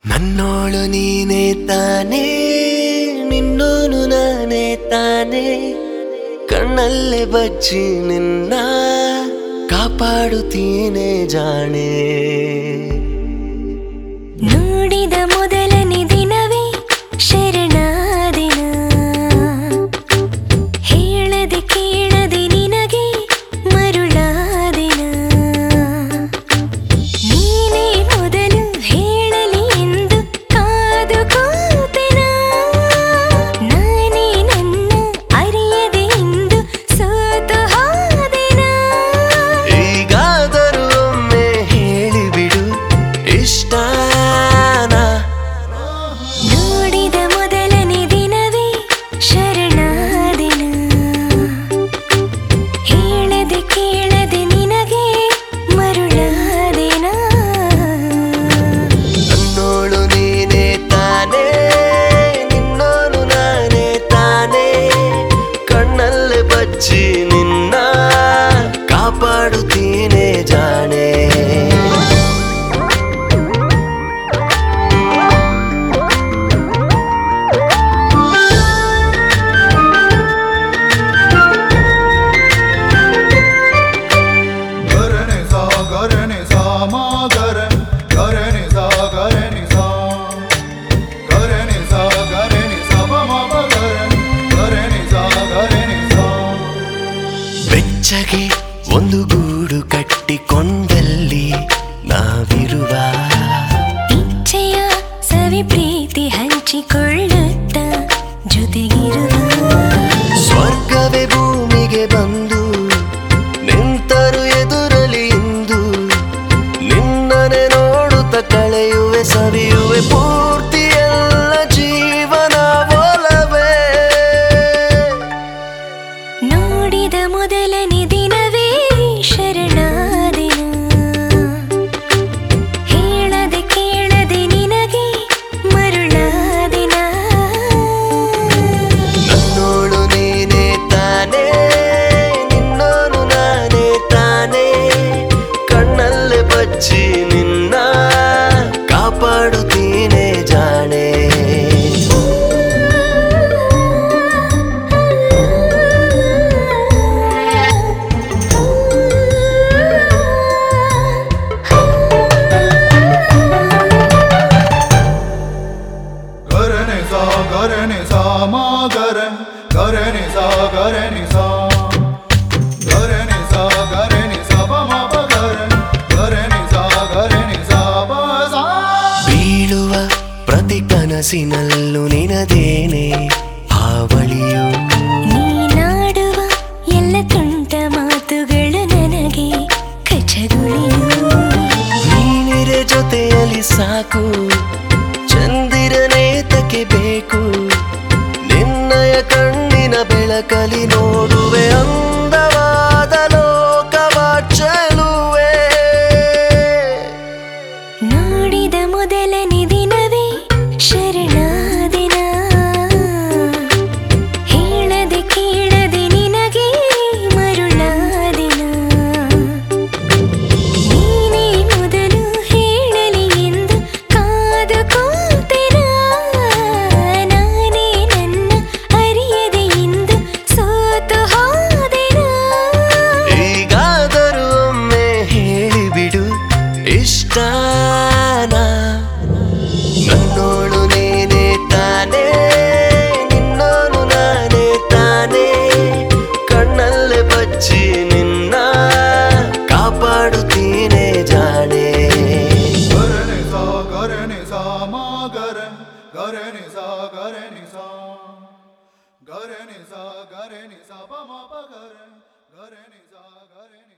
ನನ್ನೋಳು ನೀನೇ ತಾನೇ ನಿನ್ನೋನು ನಾನೇ ತಾನೇ ಕಣ್ಣಲ್ಲೇ ಬಚ್ಚಿ ನಿನ್ನ ಕಾಪಾಡುತ್ತೀನಿ ಜಾಣೆ ನೋಡಿದ ಮೊದಲನೇ ದಿನವೇ ಶರಣಾದಿನ ಹೇಳದೆ ಕೇಳದೆ ನಿನಗೆ ಮರುಳಾದಿನ ನೀನೇ ಮೊದಲು ಹೇಳಲಿ ಎಂದು ಕಾದು ಕೂತೆನ ನಾನೇ ನನ್ನ ಅರಿಯದೆ ಎಂದು ಸೋತು ಹೋದೆನ ಈಗಾದರೂ ಒಮ್ಮೆ ಹೇಳಿಬಿಡು ಇಷ್ಟಾನ ನೋಡಿದ ಮೊದಲನೇ ದಿನವೇ ಶರಣಾದಿನ ಹೇಳದೆ ಕೇಳದೆ ನಿನಗೆ ಮರುಳಾದಿನ ನನ್ನೋಳು ನೀನೇ ತಾನೇ ನಿನ್ನೋನು ನಾನೇ ತಾನೇ ಕಣ್ಣಲ್ಲೇ ಬಚ್ಚಿ ನಿನ್ನ ಕಾಪಾಡುತ್ತೀನಿ ಜಾಣೆ ಗರನೆ ಸಾ ಗರನೆ ಸಾ ಮಾ ಗರ ಗರನೆ ಸಾ ಗರನೆ ಸಾ ಗರನೆ ಸಾ ಗರನೆ ಸಾ ಮ ಮ ಪ ಗರ ಗರನೆ ಸಾ ಗರನೆ ಸಾ ಬೆಚ್ಚಗೆ ಒಂದು ಗೂಡು ಕಟ್ಟಿಕೊಂಡಲ್ಲಿ ನಾವಿರುವ ಇಚ್ಛೆಯ ಸವಿ ಪ್ರೀತಿ ಹಂಚಿಕೊಳ್ಳುತ್ತ ಜೊತೆಗಿರುವ ಸ್ವರ್ಗವೇ ಭೂಮಿಗೆ ಬಂದು ನಿಂತರು ಎದುರಲಿ ಇಂದು ನಿನ್ನನೆ ನೋಡುತ್ತ ಕಳೆಯುವೆ ಸವಿಯುವೆ ಪೂರ್ತಿ ಎಲ್ಲ ಜೀವನ ಒಲವೇ ನೋಡಿದ ಮೊದಲನೇ ದಿನವೇ ಶರಣಾದಿನ ಹೇಳದೆ ಕೇಳದೆ ನಿನಗೆ ಮರುಳಾದಿನ ನನ್ನೋಳು ನೀನೇ ತಾನೇ ನಿನ್ನೋನು ನಾನೇ ತಾನೇ ಕಣ್ಣಲ್ಲೇ ಬಚ್ಚಿ ನಿನ್ನ ಕಾಪಾಡುತ್ತೀನಿ ಜಾಣೆ ಗರನೆ ಸಾ ಗರನೆ ಸಾ ಮಾ ಗರ ಗರನೆ ಸಾ ಗರನೆ ಸಾ ಗರನೆ ಸಾ ಗರನೆ ಸಾ ಪ ಮ ಪ ಗರ ಗರನೆ ಸಾ ಗರನೆ ಸಾ ಪ ಸಾ ಬೀಳುವ ಪ್ರತಿ ಕನಸಿನಲ್ಲೂ ನಿನದೇನೆ ಹಾವಳಿಯು ನೀನಾಡುವ ಎಲ್ಲ ತುಂಟ ಮಾತುಗಳು ನನಗೆ ಕಚಗುಳಿಯು ನೀನಿರೆ ಜೊತೆಯಲ್ಲಿ ಸಾಕು ಚಂದಿರನೇತಕ್ಕೆ ಬೇಕು ನಿನ್ನಯ ಕಣ್ಣಿನ ಬೆಳಕಲಿ ನೋಡುವೆ ಅಂದವಾದ ಲೋಕವ ಚೆಲುವೆ ನೋಡಿದ ಮೊದಲನೇ ದಿನವೇ ಶರಣಾದಿನ ಹೇಳದೆ ಕೇಳದೆ ನಿನಗೆ ಮರುಳಾದಿನ ನೀನೇ ಮೊದಲು ಹೇಳಲಿ ಎಂದು ಕಾದು ಕೂತೆನ ನಾನೇ ನನ್ನ ಅರಿಯದೆ ಎಂದು ಸೋತು ಹೋದೆನ ಈಗಾದರೂ ಒಮ್ಮೆ ಹೇಳಿಬಿಡು ಇಷ್ಟಾನ ನನ್ನೋಳು ನೀನೇ ತಾನೇ ನಿನ್ನೋನು ನಾನೇ ತಾನೇ ಕಣ್ಣಲ್ಲೇ ಬಚ್ಚಿ ನಿನ್ನ ಕಾಪಾಡುತ್ತೀನಿ ಜಾಣೆ ಗರನೆ ಸಾ ಗರನೆ ಸಾ ಮಾ ಗರ ಗರನೆ ಸಾ ಗರನೆ ಸಾ ಗರನೆ ಸಾ ಗರನೆ ಸಾ ಪ ಮ ಪ ಗರ ಗರನೆ ಸಾ ಗರನೆ